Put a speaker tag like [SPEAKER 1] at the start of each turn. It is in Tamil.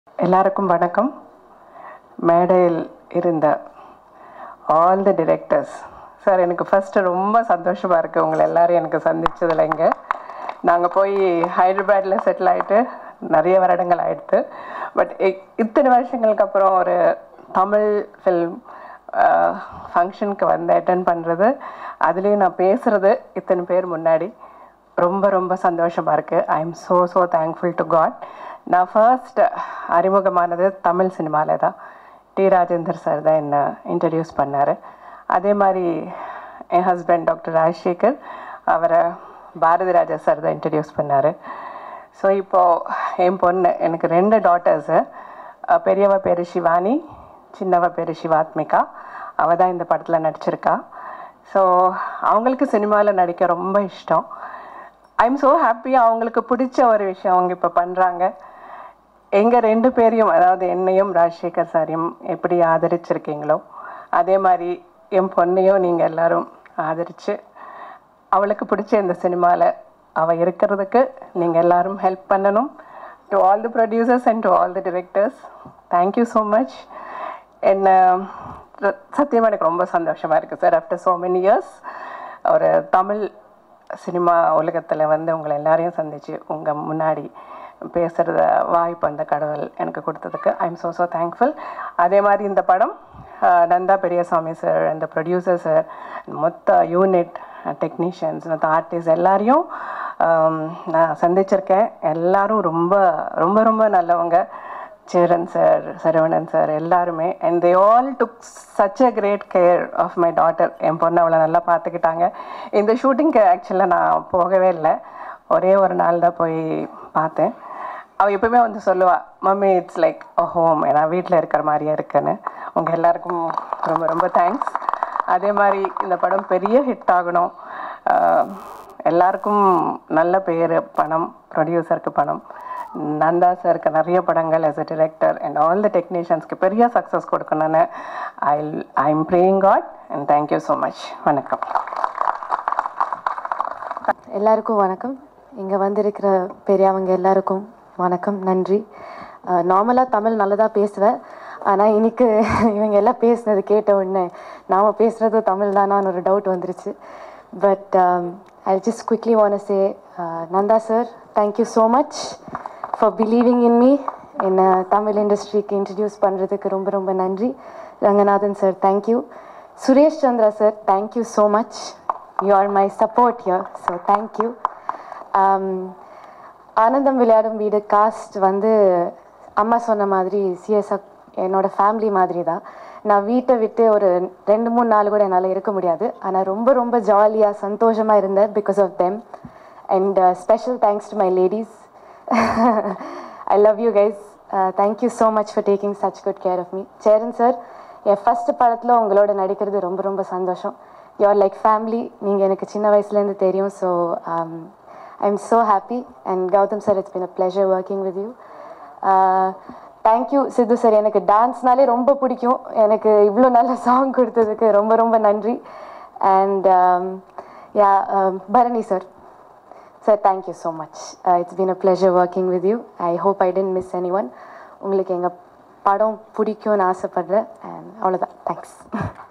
[SPEAKER 1] எல்லாருக்கும் வணக்கம் மேடையில் இருந்த ஆல் தி டிரெக்டர்ஸ் சார் எனக்கு ஃபஸ்ட்டு ரொம்ப சந்தோஷமாக இருக்குது உங்களை எல்லாரும் எனக்கு சந்திச்சதில் இங்கே நாங்கள் போய் ஹைதராபாத்தில் செட்டில் ஆகிட்டு நிறைய வருடங்கள் ஆயிடுத்து பட் இத்தனை வருஷங்களுக்கு அப்புறம் ஒரு தமிழ் ஃபில்ம் ஃபங்க்ஷனுக்கு வந்து அட்டன் பண்ணுறது அதுலேயும் நான் பேசுகிறது இத்தனை பேர் முன்னாடி ரொம்ப ரொம்ப சந்தோஷமாக இருக்குது I am so so thankful to God நான் ஃபர்ஸ்ட் அறிமுகமானது தமிழ் சினிமாவில் தான் டி ராஜேந்தர் சார் தான் என்னை இன்ட்ரடியூஸ் பண்ணார் அதே மாதிரி என் ஹஸ்பண்ட் டாக்டர் ராஜசேகர் அவரை பாரதி ராஜா சார் தான் இன்ட்ரடியூஸ் பண்ணார் ஸோ இப்போது என் பொண்ணு எனக்கு ரெண்டு டாட்டர்ஸு பெரியவ பேர் சிவானி சின்னவ பேர் சிவாத்மிகா அவள் தான் இந்த படத்தில் நடிச்சிருக்கா ஸோ அவங்களுக்கு சினிமாவில் நடிக்க ரொம்ப இஷ்டம் ஐம் ஸோ ஹாப்பி அவங்களுக்கு பிடிச்ச ஒரு விஷயம் அவங்க இப்போ பண்ணுறாங்க எங்கள் ரெண்டு பேரையும் அதாவது என்னையும் ராஜசேகர் சாரையும் எப்படி ஆதரிச்சிருக்கீங்களோ அதே மாதிரி என் பொண்ணையும் நீங்கள் எல்லாரும் ஆதரித்து அவளுக்கு பிடிச்ச இந்த சினிமாவில் அவள் இருக்கிறதுக்கு நீங்கள் எல்லாரும் ஹெல்ப் பண்ணணும் to all the producers and to all the directors thank you so much என்ன சத்தியமாக எனக்கு ரொம்ப சந்தோஷமாக இருக்குது sir after so many years ஒரு தமிழ் சினிமா உலகத்தில் வந்து உங்களை எல்லாரையும் சந்தித்து உங்கள் முன்னாடி பேசுகிறத வாய்ப்பு அந்த கடவுள் எனக்கு கொடுத்ததுக்கு I am so so thankful அதே மாதிரி இந்த படம் நந்தா பெரியசாமி சார் அந்த ப்ரொடியூசர் சார் மொத்த யூனிட் டெக்னீஷியன்ஸ் மற்ற ஆர்டிஸ்ட் எல்லாரையும் நான் சந்திச்சிருக்கேன் எல்லாரும் ரொம்ப ரொம்ப ரொம்ப நல்லவங்க சேரன் சார் சரவணன் சார் எல்லாருமே and they all took such a great care of my daughter என் பொண்ணு அவளை நல்லா பார்த்துக்கிட்டாங்க இந்த ஷூட்டிங்க்கு ஆக்சுவலாக நான் போகவே இல்லை ஒரே ஒரு நாள் தான் போய் பார்த்தேன் அவள் எப்பவுமே வந்து சொல்லுவாள் mummy it's like a home ஏன்னா வீட்டில் இருக்கிற மாதிரியே இருக்குன்னு உங்கள் எல்லாருக்கும் ரொம்ப ரொம்ப தேங்க்ஸ் அதே மாதிரி இந்த படம் பெரிய ஹிட் ஆகணும் எல்லாருக்கும் நல்ல பேர் பணம் ப்ரொடியூசருக்கு பணம் நந்தா சாருக்கு நிறைய படங்கள் as a director and all the டெக்னீஷியன்ஸ்க்கு பெரிய சக்ஸஸ் கொடுக்கணும்னு I I am praying God and thank you so much வணக்கம்
[SPEAKER 2] எல்லாருக்கும் வணக்கம் இங்கே வந்திருக்கிற பெரியவங்க எல்லாருக்கும் வணக்கம் நன்றி நார்மலாக தமிழ் நல்லதாக பேசுவேன் ஆனால் இன்னைக்கு இவங்க எல்லாம் பேசுனது கேட்ட உடனே நாம் பேசுகிறது தமிழ் தானான்னு ஒரு டவுட் வந்துருச்சு but I just quickly wanna say Nanda sir thank you so much for believing in me என்னை தமிழ் இண்டஸ்ட்ரிக்கு இன்ட்ரடியூஸ் பண்ணுறதுக்கு ரொம்ப ரொம்ப நன்றி Ranganathan sir thank you Suresh Chandra sir thank you so much you are my support யர் ஸோ தேங்க்யூ ஆனந்தம் விளையாடும் வீடு காஸ்ட் வந்து அம்மா சொன்ன மாதிரி சிஎஸ்ஆர் என்னோட ஃபேமிலி மாதிரி தான் நான் வீட்டை விட்டு ஒரு ரெண்டு மூணு நாள் கூட என்னால் இருக்க முடியாது ஆனால் ரொம்ப ரொம்ப ஜாலியாக சந்தோஷமாக இருந்தேன் because of them and special thanks to my ladies I love you guys thank you so much for taking such good care of me Cheran sir என் ஃபஸ்ட் படத்தில் உங்களோட நடிக்கிறது ரொம்ப ரொம்ப சந்தோஷம் யூஆர் லைக் ஃபேமிலி நீங்கள் எனக்கு சின்ன வயசுலேருந்து தெரியும் so I am so happy and Gautham sir it's been a pleasure working with you thank you Sidhu sir எனக்கு டான்ஸ்னாலே ரொம்ப பிடிக்கும் எனக்கு இவ்வளோ நல்ல சாங் கொடுத்ததுக்கு ரொம்ப ரொம்ப நன்றி and yeah Bharani sir sir thank you so much it's been a pleasure working with you I hope I didn't miss anyone உங்களுக்கு எங்கள் படம் பிடிக்கும்னு ஆசைப்பட்றேன் அண்ட் அவ்வளோதான் தேங்க்ஸ்